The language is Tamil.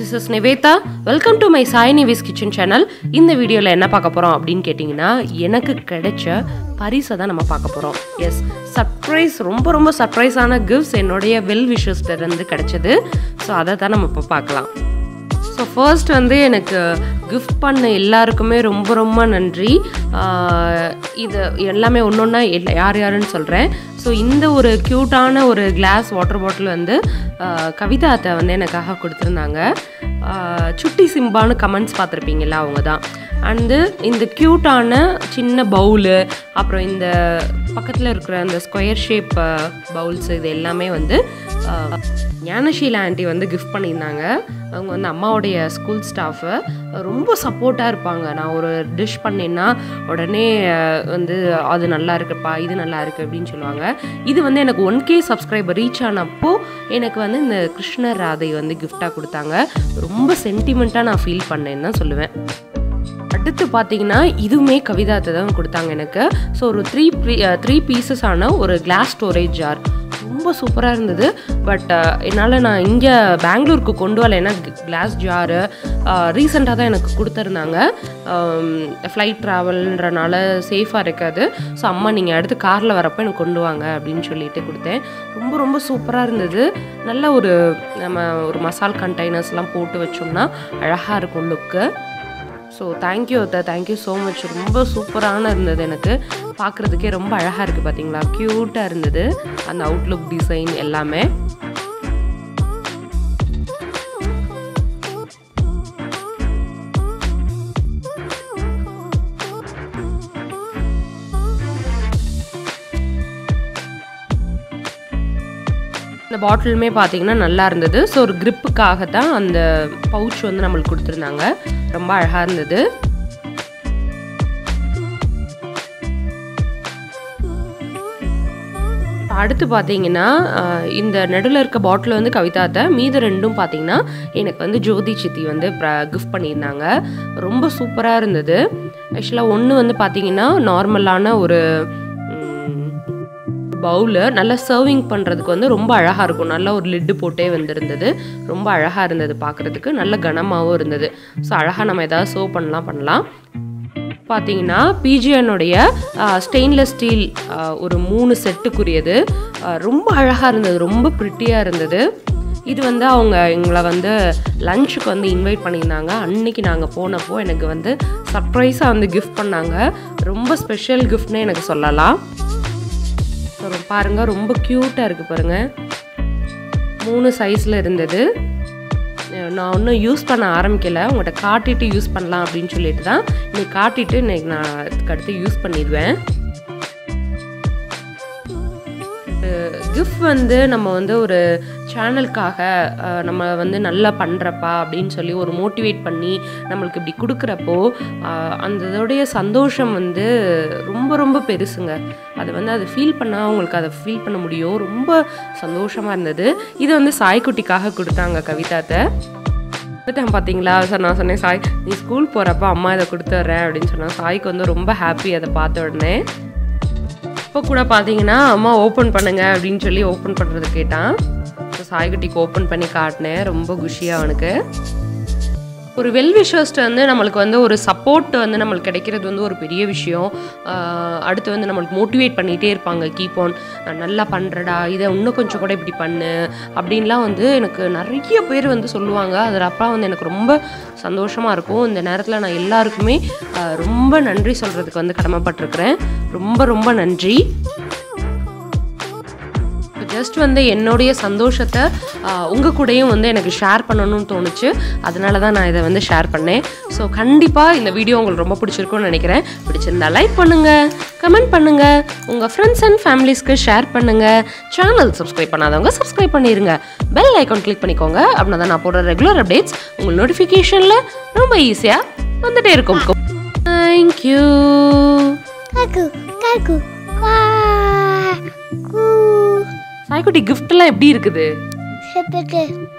This is Nivetha welcome to my Sai Nivis kitchen channel இந்த வீடியோவில் என்ன பார்க்க போகிறோம் அப்படின்னு கேட்டிங்கன்னா எனக்கு கிடைச்ச பரிசை தான் நம்ம பார்க்க போகிறோம் எஸ் சர்ப்ரைஸ் ரொம்ப ரொம்ப சர்ப்ரைஸான கிஃப்ட்ஸ் என்னுடைய வெல் இருந்து கிடைச்சது ஸோ அதை தான் நம்ம இப்போ பார்க்கலாம் ஸோ ஃபர்ஸ்ட் வந்து எனக்கு கிஃப்ட் பண்ண எல்லாருக்குமே ரொம்ப ரொம்ப நன்றி ஆஹ் இது எல்லாமே ஒன்று ஒன்றா யார் யாருன்னு சொல்கிறேன் ஸோ இந்த ஒரு க்யூட்டான ஒரு கிளாஸ் வாட்டர் பாட்டில் வந்து ஆஹ் கவிதா அத்தை வந்து எனக்காக கொடுத்துருந்தாங்க ஆஹ் சுட்டி சிம்பான்னு கமெண்ட்ஸ் பார்த்துருப்பீங்களா அவங்க தான் அண்டு இந்த க்யூட்டான சின்ன பவுலு அப்புறம் இந்த பக்கத்தில் இருக்கிற அந்த ஸ்கொயர் ஷேப் பவுல்ஸ் இது எல்லாமே வந்து ஆஹ் ஞானஷீலா ஆண்டி வந்து கிஃப்ட் பண்ணியிருந்தாங்க அவங்க வந்து அம்மாவுடைய ஸ்கூல் ஸ்டாஃபு ரொம்ப சப்போர்ட்டாக இருப்பாங்க நான் ஒரு டிஷ் பண்ணேன்னா உடனே அஹ், வந்து அது நல்லா இருக்குப்பா இது நல்லா இருக்கு அப்படின்னு சொல்லுவாங்க இது வந்து எனக்கு ஒன் கே சப்ஸ்கிரைபர் ரீச் ஆனப்போ எனக்கு வந்து இந்த கிருஷ்ணர் ராதை வந்து கிஃப்டாக கொடுத்தாங்க ரொம்ப சென்டிமெண்ட்டாக நான் ஃபீல் பண்ணேன்னு தான் சொல்லுவேன் அடுத்து பார்த்தீங்கன்னா இதுவுமே கவிதாத்தை தான் கொடுத்தாங்க எனக்கு ஸோ ஒரு த்ரீ த்ரீ பீசஸ் ஆன ஒரு கிளாஸ் ஸ்டோரேஜ் ஜார் ரொம்ப சூப்பராக இருந்தது பட் என்னால் நான் இங்கே பெங்களூருக்கு கொண்டு வரல ஏன்னா கிளாஸ் ஜாரு ரீசெண்டாக தான் எனக்கு கொடுத்துருந்தாங்க ஃப்ளைட் ட்ராவல்ன்றனால சேஃபாக இருக்காது ஸோ அம்மா நீங்கள் அடுத்து காரில் வரப்போ எனக்கு கொண்டு வாங்க அப்படின்னு சொல்லிட்டு கொடுத்தேன் ரொம்ப ரொம்ப சூப்பராக இருந்தது நல்ல ஒரு நம்ம ஒரு மசால் கண்டெய்னர்ஸ்லாம் போட்டு வச்சோம்னா அழகாக இருக்கும் லுக்கு ஸோ தேங்க்யூ அத்தை தேங்க்யூ ஸோ மச் ரொம்ப சூப்பரான இருந்தது எனக்கு பார்க்குறதுக்கே ரொம்ப அழகாக இருக்குது பார்த்தீங்களா க்யூட்டாக இருந்தது அந்த அவுட்லுக் டிசைன் எல்லாமே இந்த பாட்டிலுமே பார்த்தீங்கன்னா நல்லா இருந்தது ஸோ ஒரு gripக்காக தான் அந்த பவுச் வந்து நம்மளுக்கு கொடுத்துருந்தாங்க ரொம்ப அழகாக இருந்தது அடுத்து பார்த்தீங்கன்னா ஆஹ், இந்த நடுவில் இருக்க பாட்டில் வந்து கவிதாத்தை மீது ரெண்டும் பார்த்தீங்கன்னா எனக்கு வந்து ஜோதி சித்தி வந்து கிஃப்ட் பண்ணியிருந்தாங்க ரொம்ப சூப்பராக இருந்தது ஆக்சுவலாக ஒன்று வந்து பார்த்தீங்கன்னா நார்மலான ஒரு பவுலு நல்லா சர்விங் பண்ணுறதுக்கு வந்து ரொம்ப அழகாக இருக்கும் நல்லா ஒரு லிட்டு போட்டே வந்திருந்தது ரொம்ப அழகாக இருந்தது பார்க்குறதுக்கு நல்ல கனமாகவும் இருந்தது ஸோ அழகாக நம்ம ஏதாவது சர்வ் பண்ணலாம் பண்ணலாம் பார்த்தீங்கன்னா பிஜிஎனுடைய ஸ்டெயின்லெஸ் ஸ்டீல் ஒரு மூணு செட்டுக்குரியது ஆஹ் ரொம்ப அழகாக இருந்தது ரொம்ப ப்ரிட்டியாக இருந்தது இது வந்து அவங்க எங்களை வந்து லஞ்சுக்கு வந்து இன்வைட் பண்ணியிருந்தாங்க அன்னைக்கு நாங்கள் போனப்போ எனக்கு வந்து சர்ப்ரைஸாக வந்து கிஃப்ட் பண்ணாங்க ரொம்ப ஸ்பெஷல் கிஃப்ட்னே எனக்கு சொல்லலாம் ஸோ பாருங்க ரொம்ப க்யூட்டாக இருக்குது பாருங்க மூணு சைஸில் இருந்தது அஹ் நான் இன்னும் யூஸ் பண்ண ஆரம்பிக்கல உங்கள்கிட்ட காட்டிட்டு யூஸ் பண்ணலாம் அப்படின்னு சொல்லிட்டு தான் இன்னைக்கு காட்டிட்டு இன்னைக்கு நான் அதுக்கு அடுத்து யூஸ் பண்ணிடுவேன் கிஃப்ட் வந்து நம்ம வந்து ஒரு சேனலுக்காக அஹ், நம்ம வந்து நல்லா பண்ணுறப்பா அப்படின்னு சொல்லி ஒரு மோட்டிவேட் பண்ணி நம்மளுக்கு இப்படி கொடுக்குறப்போ அஹ், அந்த இதோடைய சந்தோஷம் வந்து ரொம்ப ரொம்ப பெருசுங்க அது வந்து அதை ஃபீல் பண்ணால் அவங்களுக்கு அதை ஃபீல் பண்ண முடியும் ரொம்ப சந்தோஷமாக இருந்தது இது வந்து சாய்க்குட்டிக்காக கொடுத்தாங்க கவிதாத்தை வந்துட்டேன் பார்த்தீங்களா சார் நான் சொன்னேன் சாய் நீ ஸ்கூல் போகிறப்ப அம்மா இதை கொடுத்துட்றேன் அப்படின்னு சொன்னா சாய்க்கு வந்து ரொம்ப ஹாப்பி அதை பார்த்த உடனே இப்போ கூட பார்த்தீங்கன்னா அம்மா ஓப்பன் பண்ணுங்க அப்படின்னு சொல்லி ஓப்பன் பண்ணுறது கேட்டான் ஸோ சாய்குட்டிக்கு ஓப்பன் பண்ணி காட்டினேன் ரொம்ப குஷியாக அவனுக்கு ஒரு வெல் விஷஸ்ட்டு வந்து நம்மளுக்கு வந்து ஒரு சப்போர்ட் வந்து நம்மளுக்கு கிடைக்கிறது வந்து ஒரு பெரிய விஷயம் ஆஹ் அடுத்து வந்து நம்மளுக்கு மோட்டிவேட் பண்ணிகிட்டே இருப்பாங்க கீப் ஆன் நல்லா பண்ணுறடா இதை இன்னும் கொஞ்சம் கூட இப்படி பண்ணு அப்படின்லாம் வந்து எனக்கு நிறைய பேர் வந்து சொல்லுவாங்க அதில் அப்பா வந்து எனக்கு ரொம்ப சந்தோஷமாக இருக்கும் இந்த நேரத்தில் நான் எல்லாருக்குமே ஆஹ் ரொம்ப நன்றி சொல்கிறதுக்கு வந்து கடமைப்பட்டிருக்கிறேன் ரொம்ப ரொம்ப நன்றி ஜஸ்ட் வந்து என்னுடைய சந்தோஷத்தை உங்கள் கூடயும் வந்து எனக்கு ஷேர் பண்ணணும்னு தோணுச்சு அதனால தான் நான் இதை வந்து ஷேர் பண்ணேன் ஸோ கண்டிப்பாக இந்த வீடியோ உங்களுக்கு ரொம்ப பிடிச்சிருக்கும்னு நினைக்கிறேன் பிடிச்சிருந்தா லைக் பண்ணுங்கள் கமெண்ட் பண்ணுங்கள் உங்கள் ஃப்ரெண்ட்ஸ் அண்ட் ஃபேமிலிஸ்க்கு ஷேர் பண்ணுங்கள் சேனல் சப்ஸ்கிரைப் பண்ணாதவங்க சப்ஸ்கிரைப் பண்ணிடுங்க பெல் ஐக்கான் கிளிக் பண்ணிக்கோங்க அப்படின்னா தான் நான் போடுற ரெகுலர் அப்டேட்ஸ் உங்கள் நோட்டிஃபிகேஷனில் ரொம்ப ஈஸியாக வந்துட்டே இருக்கும் தேங்க்யூ Kaku, kaku, kaku. சாய்க்குட்டி gift எல்லாம் எப்படி இருக்குது Sepeke.